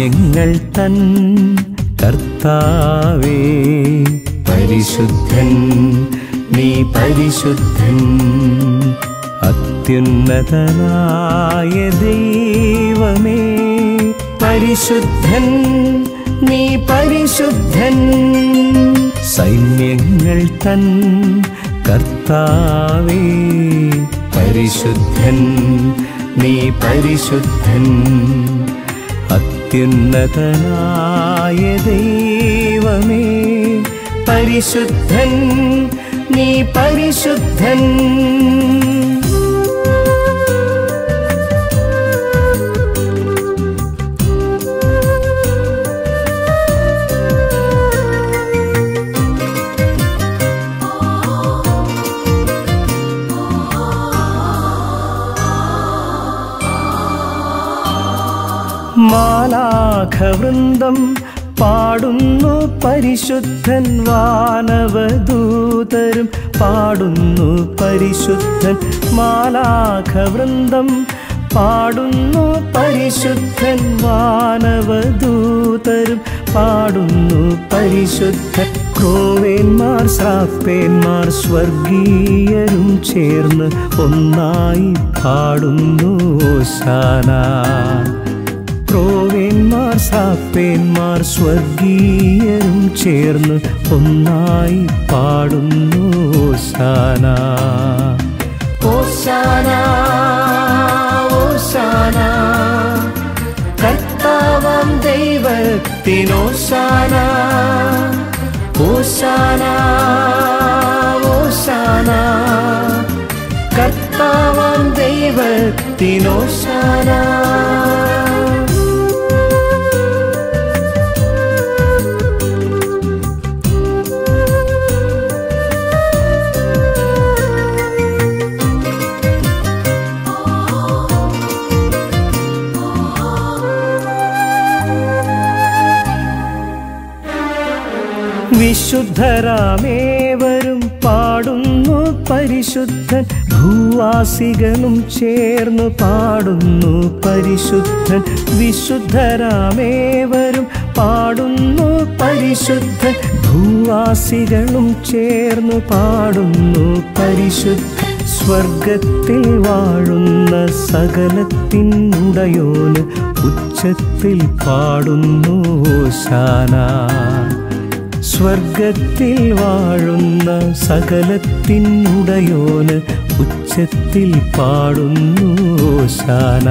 സൈന്യങ്ങൾ തൻ കർത്താവേ പരിശുദ്ധൻ നീ പരിശുദ്ധൻ അത്യുന്നതനായ ദൈവമേ പരിശുദ്ധൻ നീ പരിശുദ്ധൻ സൈന്യങ്ങൾ തൻ കർത്താവേ പരിശുദ്ധൻ നീ പരിശുദ്ധൻ അത്യുന്നതനായ ദൈവമേ പരിശുദ്ധൻ നീ പരിശുദ്ധൻ മാലാഖവൃന്ദം പാടുന്നു പരിശുദ്ധൻ വാനവദൂതരും പാടുന്നു പരിശുദ്ധൻ മാലാഖവൃന്ദം പാടുന്നു പരിശുദ്ധൻ വാനവദൂതരും പാടുന്നു പരിശുദ്ധൻ ക്രോവേന്മാർ ശ്രാപ്പേന്മാർ സ്വർഗീയരും ചേർന്ന് ഒന്നായി പാടുന്നു ഓശാന ക്രോവേന്മാർ സാപ്പേന്മാർ സ്വർഗീയരും ചേർന്ന് ഒന്നായി പാടുന്നു ഓശാന ഓശാന ഓശാന കർത്താവാം ദൈവത്തിനോശാന ഓശാന ഓശാന കർത്താവാം ദൈവത്തിനോശാന വിശുദ്ധരാമേവരും പാടുന്നു പരിശുദ്ധൻ ഭൂവാസികളും ചേർന്ന് പാടുന്നു പരിശുദ്ധൻ വിശുദ്ധരാമേവരും പാടുന്നു പരിശുദ്ധൻ ഭൂവാസികളും ചേർന്ന് പാടുന്നു പരിശുദ്ധൻ സ്വർഗത്തിൽ വാഴുന്ന സകലത്തിനുടയോന് ഉച്ചത്തിൽ പാടുന്നു ഓശാന സ്വർഗത്തിൽ വാഴുന്ന സകലത്തിനുടയോന് ഉച്ചത്തിൽ പാടുന്നു ഓശാന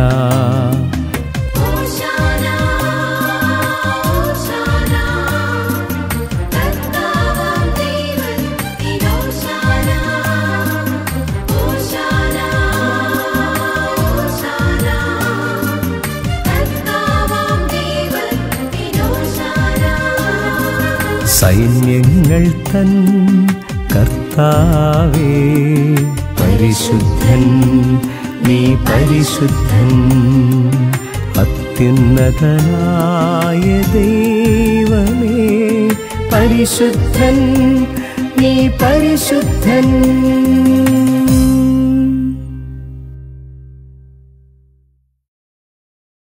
ഓശാന ഓശാന കർത്താവാം ദൈവത്തിനോശാന ഓശാന ഓശാന കർത്താവാം ദൈവത്തിനോശാന സൈന്യങ്ങൾ തൻ കർത്താവേ പരിശുദ്ധൻ നീ പരിശുദ്ധൻ അത്യുന്നതനായ ദൈവമേ പരിശുദ്ധൻ നീ പരിശുദ്ധൻ